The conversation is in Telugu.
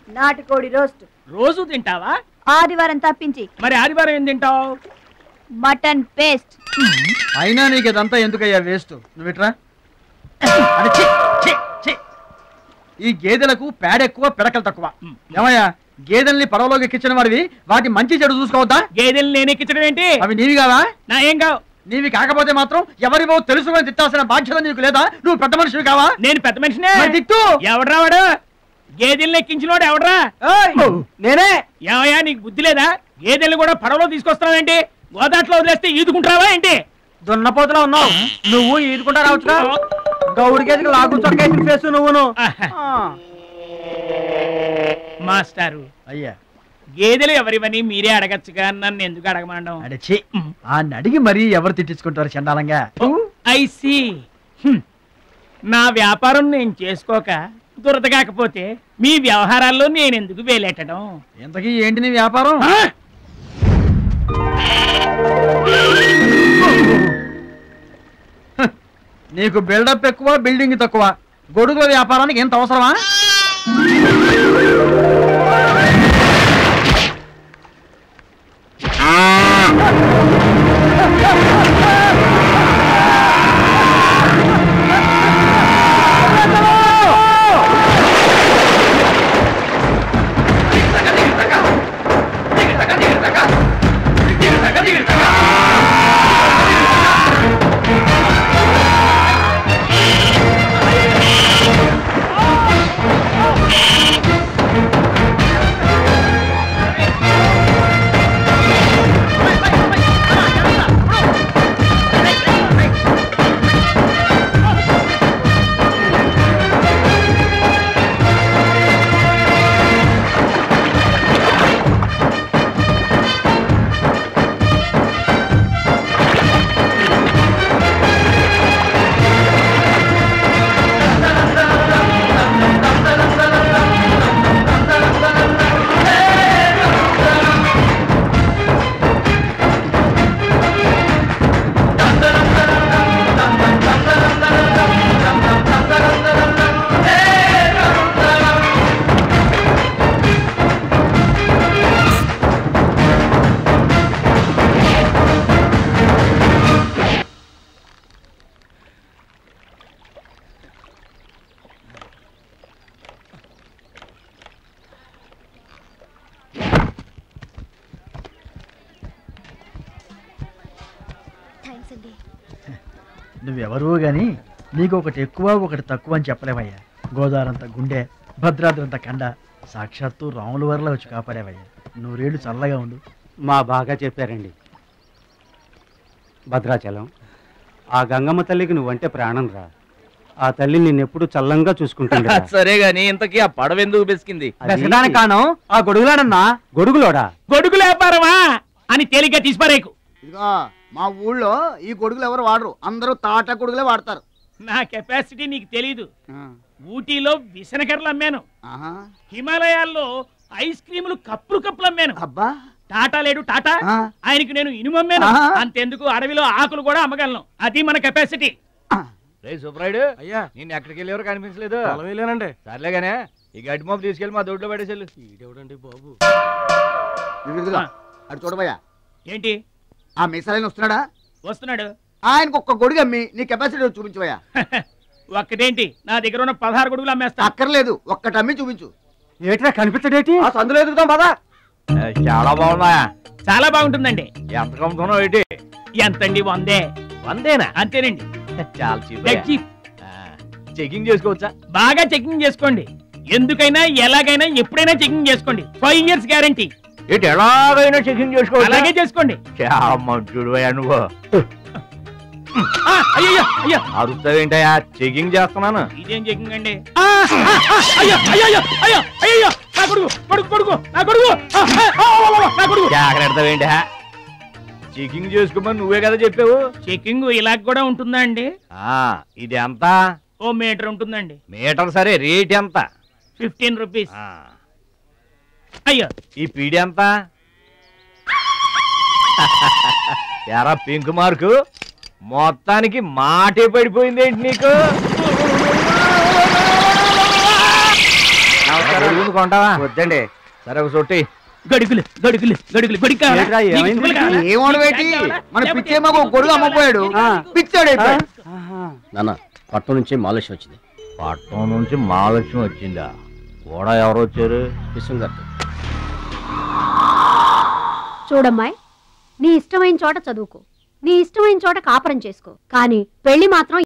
నాటుకోడి రోస్ట్ రోజు తింటావా ఆదివారం తప్పించి మరి ఆదివారం ఏం తింటావు మటన్ పేస్ట్ అయినా నీకు ఇదంతా ఎందుకయ్యా వేస్ట్ నువ్వు ఇట్రా అరే, ఛీ, ఛీ, ఛీ. ఈ గేదెలకు పేడ ఎక్కువ పిడకలు తక్కువ ఏమయ్యా గేదెల్ని పడవలోకి ఎక్కించిన వాడివి వాటి మంచి చెడు చూసుకోవద్దా గేదెలు నేను ఎక్కించడం ఏంటి అవి నీవి కావా నా ఏం కావు నీవి కాకపోతే మాత్రం ఎవరివో తెలుసుకొని తిట్టాల్సిన బాధ్యత నీకు లేదా నువ్వు పెద్ద మనిషివి కావా నేను పెద్ద మనిషినే మరి తిట్టు ఎవడ్రా వాడు గేదెల్ని ఎక్కించినోడు ఎవడ్రా నేనే ఏమయ్యా నీకు బుద్ధి లేదా గేదెల్ని కూడా పడవలో తీసుకొస్తున్నావేంటి గోదాట్లో వదిలేస్తే ఈదుకుంటావా ఏంటి దున్నపోతులా ఉన్నావు నువ్వు ఈదుకుంటా రావచ్చుగా గౌడి గేదెకి లాగు చొక్కేసిన ఫేస్ నువ్వును మాస్టారు అయ్యా గేదెలు ఎవరివని మీరే అడగచ్చుగా నన్ను ఎందుకు అడగమండం అడచి ఆ నడిగి మరీ ఎవరు తిట్టించుకుంటారు చండాలంగా ఐసి నా వ్యాపారం నేను చేసుకోక దురద కాకపోతే మీ వ్యవహారాల్లో నేను ఎందుకు వేలెట్టడం ఇంతకీ ఏంటి నీ వ్యాపారం ఆ? నీకు బిల్డప్ ఎక్కువ బిల్డింగ్ తక్కువ గొడుగుల వ్యాపారానికి ఎంత అవసరమా థ్యాంక్స్ అండి నువ్వెవరూ గాని నీకు ఒకటి ఎక్కువ ఒకటి తక్కువ అని చెప్పలేవయ్యా గోదావరంత గుండె భద్రాద్రంత కండ సాక్షాత్తు రాముల వరలో వచ్చి కాపాడేవయ్యా నూరేళ్ళు చల్లగా ఉండు మా బాగా చెప్పారండి భద్రాచలం ఆ గంగమ్మ తల్లికి నువ్వంటే ప్రాణం రా ఆ తల్లి నిన్నెప్పుడు చల్లంగా చూసుకుంటుంది సరే గాని ఇంతకీ ఆ పడవ ఎందుకు బెసికింది కాను ఆ గొడుగులాడన్నా గొడుగులోడా గొడుగు వ్యాపారమా అని తేలిగ్గా తీసిపారేకు ఇదిగో మా ఊళ్ళో ఈ గొడుగులు ఎవరు వాడరు అందరూ తాటా గొడుగులే వాడతారు నా కెపాసిటీ నీకు తెలీదు ఆ, ఊటీలో విసనకర్రలు అమ్మాను ఆహా. హిమాలయాల్లో ఐస్ క్రీములు కప్పులు కప్పులు అమ్మాను అబ్బా టాటా లేడు టాటా ఆ. ఆయనకి నేను ఇనుము అమ్మాను ఆహా. అంతెందుకు అడవిలో ఆకులు కూడా అమ్మగలను అది మన కెపాసిటీ ఆ, రే సుబ్రాయుడు అయ్యా నేను ఎక్కడికి వెళ్ళేవారు కనిపించలేదు పొలం వెళ్ళానండి సర్లేగానే ఈ గడ్డి మోపు తీసుకెళ్ళి మా దొడ్లో పడేసేళ్ళు ఈడెవడండి బాబు ఇదిగో, ఇదిగో. ఆ. అటు చూడబోయా ఏంటి ఆ మిసాలైన వస్తున్నాడా వస్తున్నాడు ఆయనకు ఒక్క గొడుగు అమ్మి నీ కెపాసిటీ చూపించబోయా ఒక్కటేంటి నా దగ్గర ఉన్న పదహారు గొడుగులు అమ్మేస్తా అక్కర్లేదు ఒక్కటి అమ్మి చూపించు ఏట్రా కనిపించడేటి ఆ సందులో ఎదుగుతాం పదా చాలా బాగున్నా చాలా బాగుంటుందండి ఎంత కమ్ముతున్నావు ఏంటి ఎంతండి వందే వందేనా అంతేనండి చాలా చీప్ Dead cheap. చెకింగ్ చేసుకోవచ్చా బాగా చెకింగ్ చేసుకోండి ఎందుకైనా ఎలాగైనా ఎప్పుడైనా చెకింగ్ చేసుకోండి ఫైవ్ ఇయర్స్ గ్యారంటీ ఏంటి ఎలాగైనా చెకింగ్ చేసుకోవచ్చా అలాగే చేసుకోండి చాలా మంచుడు నువ్వు ఆ, అయ్యయ్యో అయ్యో అరుస్తావేంటయా చెకింగ్ చేస్తున్నాను ఇదేం చెకింగ్ అండి ఆ, ఆ, ఆ, అయ్యో అయ్యో అయ్యో అయ్యో అయ్యో నా కొడుకు కొడుకు కొడుకు నా కొడుకు ఆ, ఆ, ఆ, ఆ, ఆ, నా కొడుకు జాగ్రత్తవేంటి చెకింగ్ చేసుకోమని నువ్వే కదా చెప్పావు చెకింగ్ ఇలా కూడా ఉంటుందా అండి ఆ ఇది ఎంత ఓ మీటర్ ఉంటుందండి మీటర్ సరే రేట్ ఎంత ఫిఫ్టీన్ రూపీస్ ఆ, అయ్యో ఈ పీడి ఎంత ఎరా పింక్ మార్కు మొత్తానికి మాటే పడిపోయింది ఏంటి నీకు గొడుగులు కొంటావా వద్దండి సరే ఒక సొట్టి గడుగులు గడుగులు గడుగులు గొడుగు కావాలా? ఏంట్రా, నీకు ఏమైంది? చుక్కలు కావాలా? ఏమోడు పెట్టి మన పిచ్చే మాకు ఒక గొడుగు అమ్మపోయాడు పిచ్చాడు అయిపోయాడు. నాన్న పట్నం నుంచి మాలేష్ వచ్చింది పట్నం నుంచి మహాలక్ష్మి వచ్చిందా కూడా ఎవరు వచ్చారు విశ్వం గారితో చూడమ్మాయి నీ ఇష్టమైన చోట చదువుకో నీ ఇష్టమైన చోట కాపురం చేసుకో కానీ పెళ్లి మాత్రం